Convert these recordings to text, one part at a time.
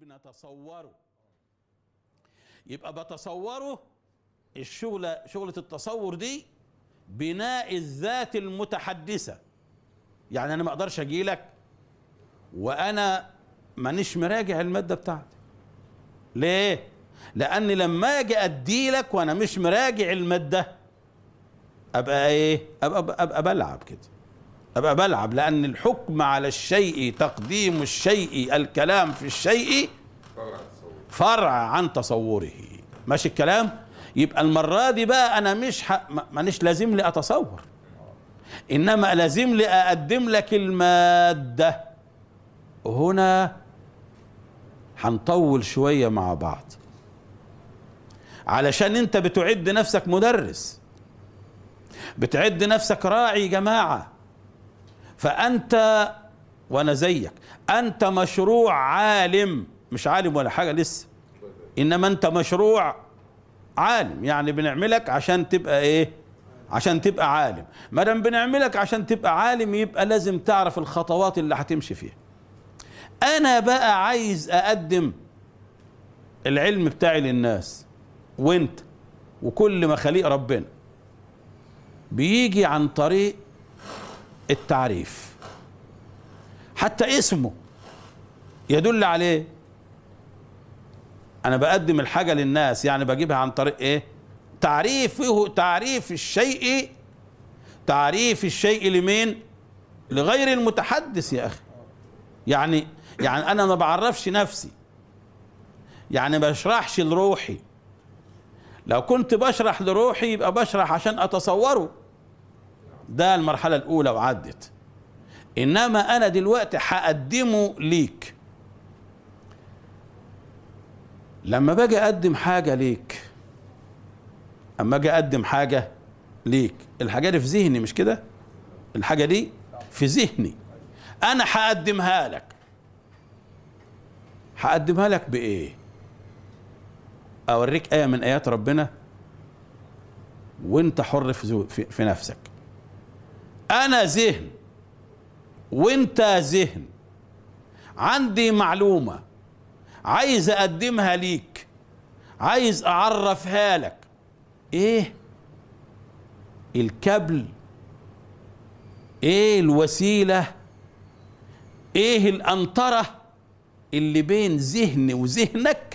بنتصوره يبقى بتصوره الشغلة شغلة التصور دي بناء الذات المتحدثة يعني أنا ما أقدرش أجي لك وأنا مانيش مراجع المادة بتاعتي ليه؟ لأن لما أجي أدي لك وأنا مش مراجع المادة أبقى إيه؟ أبقى, أبقى, أبقى بلعب كده أبقى بلعب لأن الحكم على الشيء تقديم الشيء الكلام في الشيء فرع عن تصوره ماشي الكلام يبقى المرة دي بقى أنا مش ح... مانيش لازم لي أتصور إنما لازم لي أقدم لك المادة هنا هنطول شوية مع بعض علشان انت بتعد نفسك مدرس بتعد نفسك راعي جماعة فأنت وأنا زيك أنت مشروع عالم مش عالم ولا حاجة لسه إنما أنت مشروع عالم يعني بنعملك عشان تبقى إيه عشان تبقى عالم ما دام بنعملك عشان تبقى عالم يبقى لازم تعرف الخطوات اللي هتمشي فيها أنا بقى عايز أقدم العلم بتاعي للناس وانت وكل مخاليق ربنا بيجي عن طريق التعريف حتى اسمه يدل عليه انا بقدم الحاجه للناس يعني بجيبها عن طريق ايه تعريفه تعريف الشيء تعريف الشيء لمين لغير المتحدث يا اخي يعني يعني انا ما بعرفش نفسي يعني ما بشرحش لروحي لو كنت بشرح لروحي يبقى بشرح عشان اتصوره ده المرحله الاولى وعدت انما انا دلوقتي هقدمه ليك لما باجي اقدم حاجه ليك اما اجي اقدم حاجه ليك الحاجه دي في ذهني مش كده الحاجه دي في ذهني انا هقدمها لك هقدمها لك بايه اوريك ايه من ايات ربنا وانت حر في, في, في نفسك انا ذهن وانت ذهن عندي معلومه عايز اقدمها ليك عايز اعرفها لك ايه الكبل ايه الوسيله ايه الانطره اللي بين ذهني وذهنك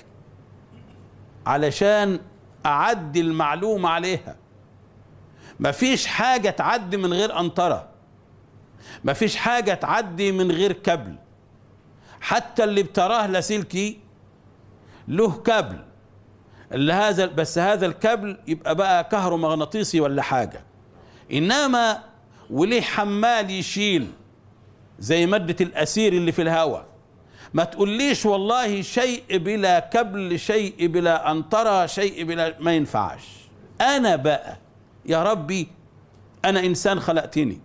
علشان اعدي المعلومه عليها مفيش حاجه تعدي من غير انطره مفيش حاجه تعدي من غير كبل حتى اللي بتراه لاسلكي له كبل اللي هذا بس هذا الكبل يبقى بقى كهرومغناطيسي ولا حاجه انما وليه حمال يشيل زي ماده الاسير اللي في الهواء ما تقوليش والله شيء بلا كبل شيء بلا انطره شيء بلا ما ينفعش انا بقى يا ربي انا انسان خلقتني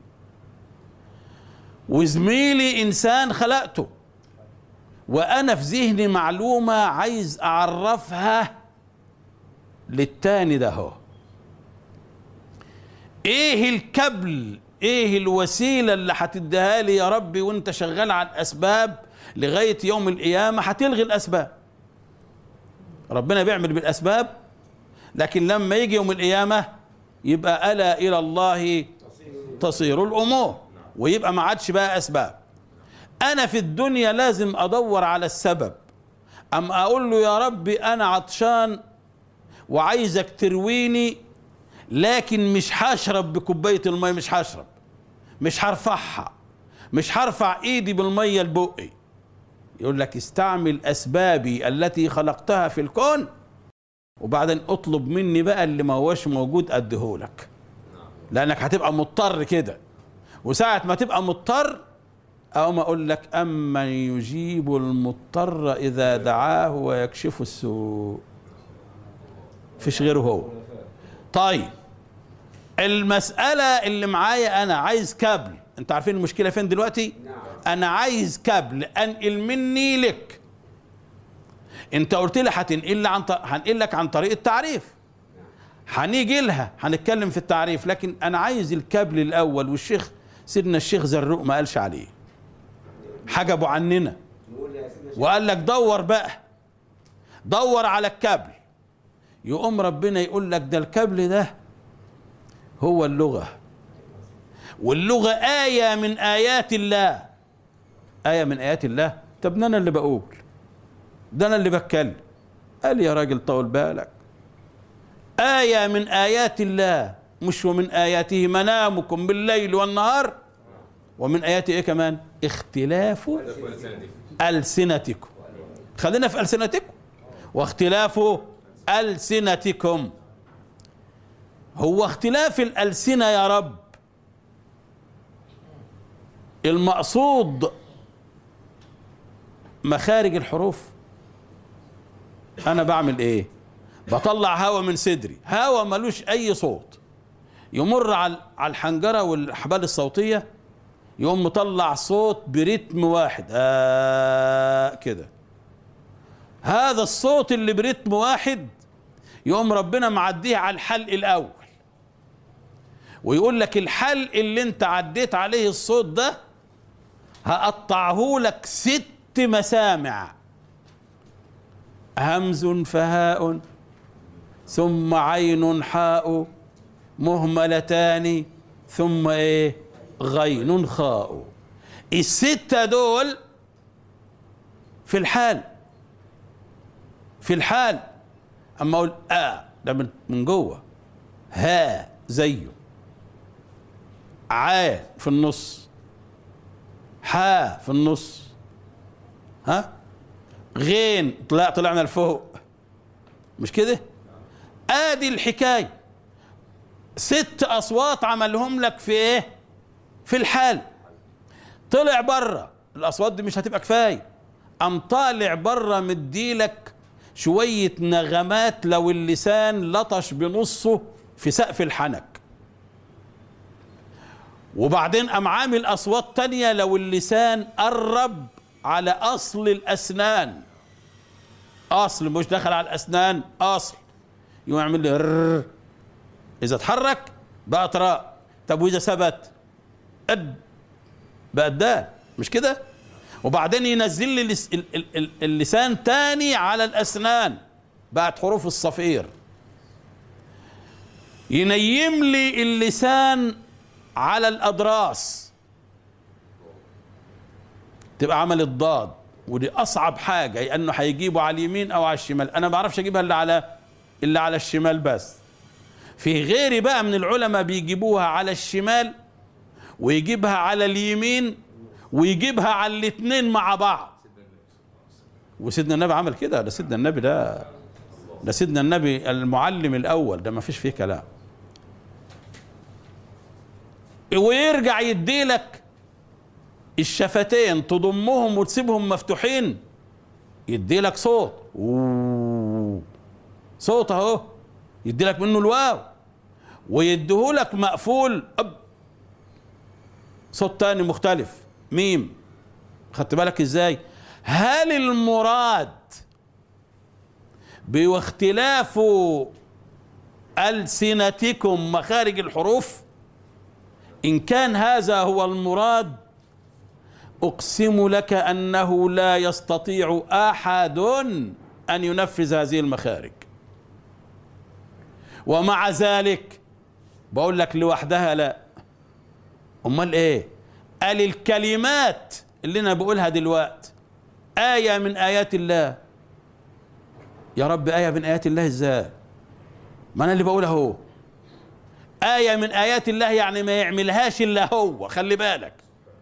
وزميلي انسان خلقته وانا في ذهني معلومه عايز اعرفها للتاني ده هو ايه الكبل ايه الوسيله اللي هتديها لي يا ربي وانت شغال على الاسباب لغايه يوم القيامه هتلغي الاسباب ربنا بيعمل بالاسباب لكن لما يجي يوم القيامه يبقى الا الى الله تصير الامور ويبقى ما عادش بقى اسباب انا في الدنيا لازم ادور على السبب ام اقول له يا ربي انا عطشان وعايزك ترويني لكن مش هشرب بكوبايه الميه مش هشرب مش هرفعها مش هرفع ايدي بالميه لبقي يقول لك استعمل اسبابي التي خلقتها في الكون وبعدين اطلب مني بقى اللي ما هوش موجود اديهولك لانك هتبقى مضطر كده وساعة ما تبقى مضطر أو ما أقول لك أمن يجيب المضطر إذا دعاه ويكشف السوء فيش غيره هو طيب المسألة اللي معايا أنا عايز كابل أنت عارفين المشكلة فين دلوقتي أنا عايز كابل أنقل مني لك أنت قلت لي هتنقل لي عن هنقل لك عن طريق التعريف هنيجي لها هنتكلم في التعريف لكن أنا عايز الكابل الأول والشيخ سيدنا الشيخ زروق ما قالش عليه حجبوا عننا نقول وقال لك دور بقى دور على الكابل يقوم ربنا يقول لك ده الكابل ده هو اللغة واللغة آية من آيات الله آية من آيات الله طب ده أنا اللي بقول ده أنا اللي بتكلم قال يا راجل طول بالك آية من آيات الله مش ومن آياته منامكم بالليل والنهار ومن آياته إيه كمان اختلاف ألسنتكم خلينا في ألسنتكم واختلاف ألسنتكم هو اختلاف الألسنة يا رب المقصود مخارج الحروف أنا بعمل إيه بطلع هوا من صدري هوا ملوش أي صوت يمر على على الحنجرة والأحبال الصوتية يقوم مطلع صوت برتم واحد آه كده هذا الصوت اللي برتم واحد يقوم ربنا معديه على الحلق الأول ويقول لك الحلق اللي انت عديت عليه الصوت ده هقطعه لك ست مسامع همز فهاء ثم عين حاء مهملتان ثم ايه غين خاء الستة دول في الحال في الحال اما اقول اه ده من من جوه ها زيه عا في النص حا في النص ها غين طلع طلعنا لفوق مش كده ادي الحكايه ست اصوات عملهم لك في ايه في الحال طلع بره الاصوات دي مش هتبقى كفايه ام طالع بره مديلك شويه نغمات لو اللسان لطش بنصه في سقف الحنك وبعدين قام عامل اصوات تانية لو اللسان قرب على اصل الاسنان اصل مش دخل على الاسنان اصل يقوم يعمل لي ررر. اذا اتحرك بقى تراء طب واذا ثبت قد بقى دال مش كده وبعدين ينزل لي اللس- ال- ال- ال- اللسان تاني على الاسنان بقت حروف الصفير ينيم لي اللسان على الاضراس تبقى عمل الضاد ودي اصعب حاجه لانه هيجيبه على اليمين او على الشمال انا ما بعرفش اجيبها الا على الا على الشمال بس في غيري بقى من العلماء بيجيبوها على الشمال ويجيبها على اليمين ويجيبها على الاثنين مع بعض وسيدنا النبي عمل كده ده سيدنا النبي ده ده سيدنا النبي المعلم الاول ده ما فيش فيه كلام ويرجع يديلك الشفتين تضمهم وتسيبهم مفتوحين يديلك صوت أوه. صوت اهو يديلك منه الواو ويديهولك مقفول أب صوت تاني مختلف ميم خدت بالك ازاي هل المراد باختلاف ألسنتكم مخارج الحروف إن كان هذا هو المراد أقسم لك أنه لا يستطيع أحد أن ينفذ هذه المخارج ومع ذلك بقول لك لوحدها لا امال ايه قال الكلمات اللي انا بقولها دلوقتي آية من آيات الله يا رب آية من آيات الله ازاي ما انا اللي بقولها هو آية من آيات الله يعني ما يعملهاش إلا هو خلي بالك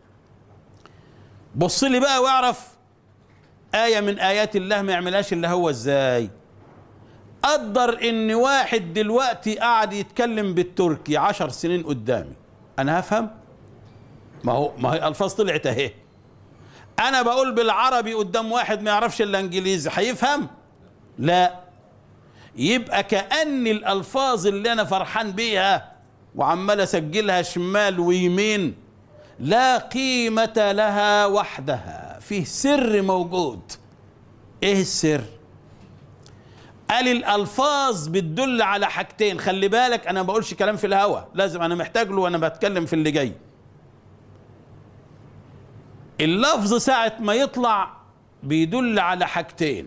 بص لي بقى واعرف آية من آيات الله ما يعملهاش إلا هو ازاي قدر ان واحد دلوقتي قاعد يتكلم بالتركي عشر سنين قدامي انا هفهم ما هو ما هي الفاظ طلعت اهي انا بقول بالعربي قدام واحد ما يعرفش الا انجليزي هيفهم لا يبقى كأن الالفاظ اللي انا فرحان بيها وعمال اسجلها شمال ويمين لا قيمة لها وحدها فيه سر موجود ايه السر قال الالفاظ بتدل على حاجتين خلي بالك انا ما بقولش كلام في الهوا لازم انا محتاج له وانا بتكلم في اللي جاي اللفظ ساعة ما يطلع بيدل على حاجتين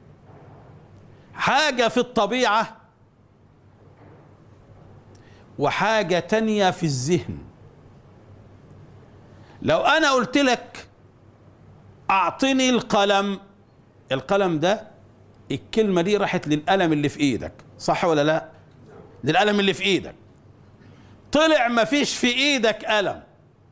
حاجة في الطبيعة وحاجة تانية في الذهن لو أنا قلت لك أعطني القلم القلم ده الكلمة دي راحت للقلم اللي في إيدك صح ولا لا للقلم اللي في إيدك طلع مفيش في إيدك قلم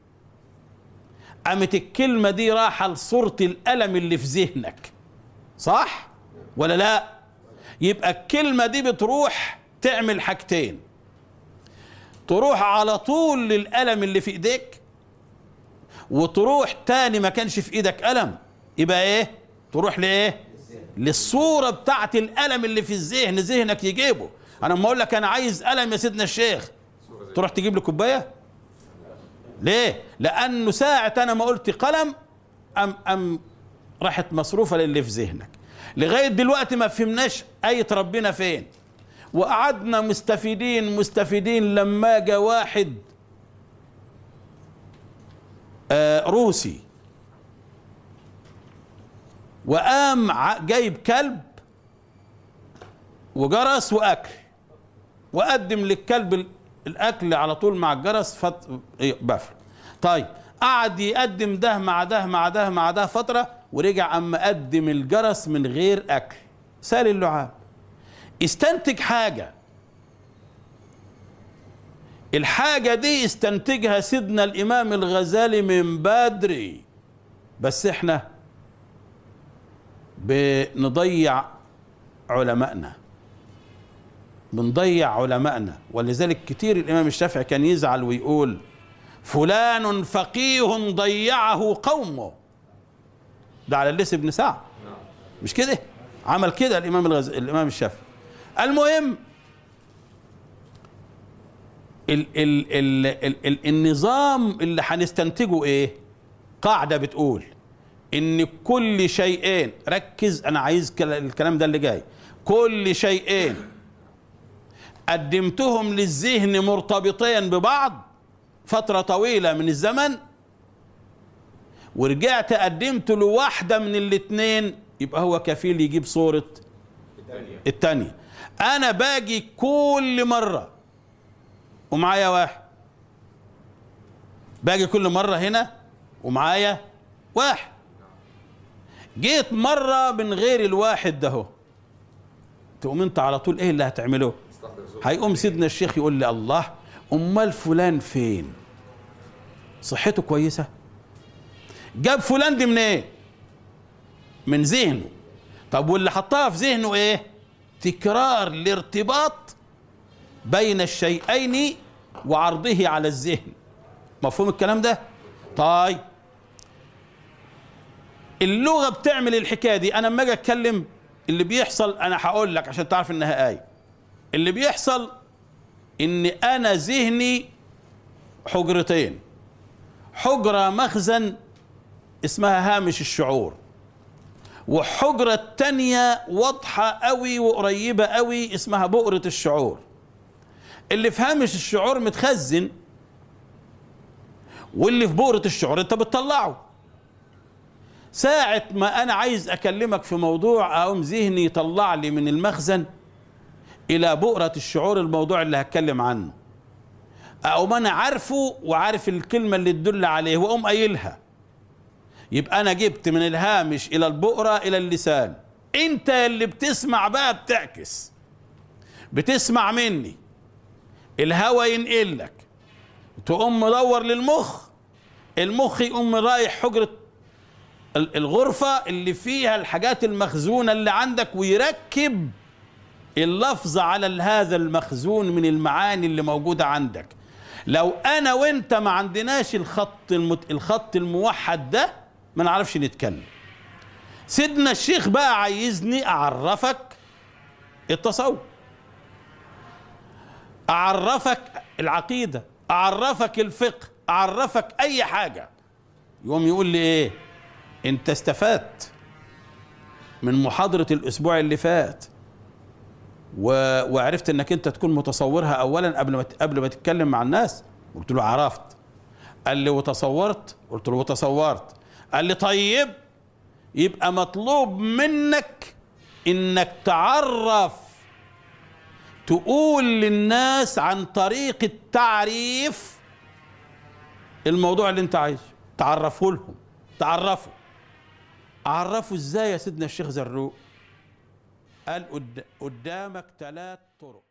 قامت الكلمة دي راحة لصورة القلم اللي في ذهنك صح ولا لا يبقى الكلمة دي بتروح تعمل حاجتين تروح على طول للقلم اللي في ايديك وتروح تاني ما كانش في ايدك قلم يبقى ايه تروح لايه للصورة بتاعت القلم اللي في الذهن ذهنك يجيبه انا لما اقول لك انا عايز قلم يا سيدنا الشيخ تروح تجيب لي كوبايه ليه لانه ساعه انا ما قلت قلم ام ام راحت مصروفه للي في ذهنك لغايه دلوقتي ما فهمناش ايه ربنا فين وقعدنا مستفيدين مستفيدين لما جاء واحد آه روسي وقام ع- جايب كلب وجرس واكل وقدم للكلب ال- الاكل على طول مع الجرس فت... إيه، بفر طيب قعد يقدم ده مع ده مع ده مع ده فتره ورجع اما قدم الجرس من غير اكل سال اللعاب استنتج حاجه الحاجه دي استنتجها سيدنا الامام الغزالي من بدري بس احنا بنضيع علمائنا بنضيع علمائنا ولذلك كتير الامام الشافعي كان يزعل ويقول فلان فقيه ضيعه قومه ده على الليث بن سعد مش كده عمل كده الامام الغز... الامام الشافعي المهم ال... ال... ال... ال... ال... النظام اللي هنستنتجه ايه قاعده بتقول ان كل شيئين ركز انا عايز كلا- الكلام ده اللي جاي كل شيئين قدمتهم للذهن مرتبطين ببعض فترة طويلة من الزمن ورجعت قدمت له واحدة من الاتنين يبقى هو كفيل يجيب صورة التانية أنا باجي كل مرة ومعايا واحد باجي كل مرة هنا ومعايا واحد جيت مرة من غير الواحد ده هو تقوم انت على طول ايه اللي هتعمله هيقوم سيدنا الشيخ يقول لي الله امال فلان فين صحته كويسه جاب فلان دي منين إيه؟ من ذهنه طب واللي حطها في ذهنه ايه تكرار الارتباط بين الشيئين وعرضه على الذهن مفهوم الكلام ده طيب اللغه بتعمل الحكايه دي انا لما اجي اتكلم اللي بيحصل انا هقول لك عشان تعرف انها ايه اللي بيحصل ان انا ذهني حجرتين حجره مخزن اسمها هامش الشعور وحجرة تانية واضحة قوي وقريبة قوي اسمها بؤرة الشعور اللي في هامش الشعور متخزن واللي في بؤرة الشعور انت بتطلعه ساعة ما انا عايز اكلمك في موضوع اقوم ذهني يطلع لي من المخزن الى بؤرة الشعور الموضوع اللي هتكلم عنه اقوم انا عارفه وعارف الكلمة اللي تدل عليه واقوم قايلها يبقى انا جبت من الهامش الى البؤرة الى اللسان انت اللي بتسمع بقى بتعكس بتسمع مني الهوى ينقل لك تقوم مدور للمخ المخ يقوم رايح حجرة ال- الغرفة اللي فيها الحاجات المخزونة اللي عندك ويركب اللفظ على ال- هذا المخزون من المعاني اللي موجودة عندك لو انا وانت ما عندناش الخط المت... الخط الموحد ده ما نعرفش نتكلم سيدنا الشيخ بقى عايزني اعرفك التصوف اعرفك العقيدة اعرفك الفقه اعرفك اي حاجة يقوم يقول لي ايه انت استفدت من محاضرة الاسبوع اللي فات و... وعرفت انك انت تكون متصورها اولا قبل ما ت- قبل ما تتكلم مع الناس قلت له عرفت قال لي وتصورت قلت له وتصورت قال لي طيب يبقى مطلوب منك انك تعرف تقول للناس عن طريق التعريف الموضوع اللي انت عايزه تعرفه لهم تعرفه عرفه ازاي يا سيدنا الشيخ زروق قال قد- قدامك ثلاث طرق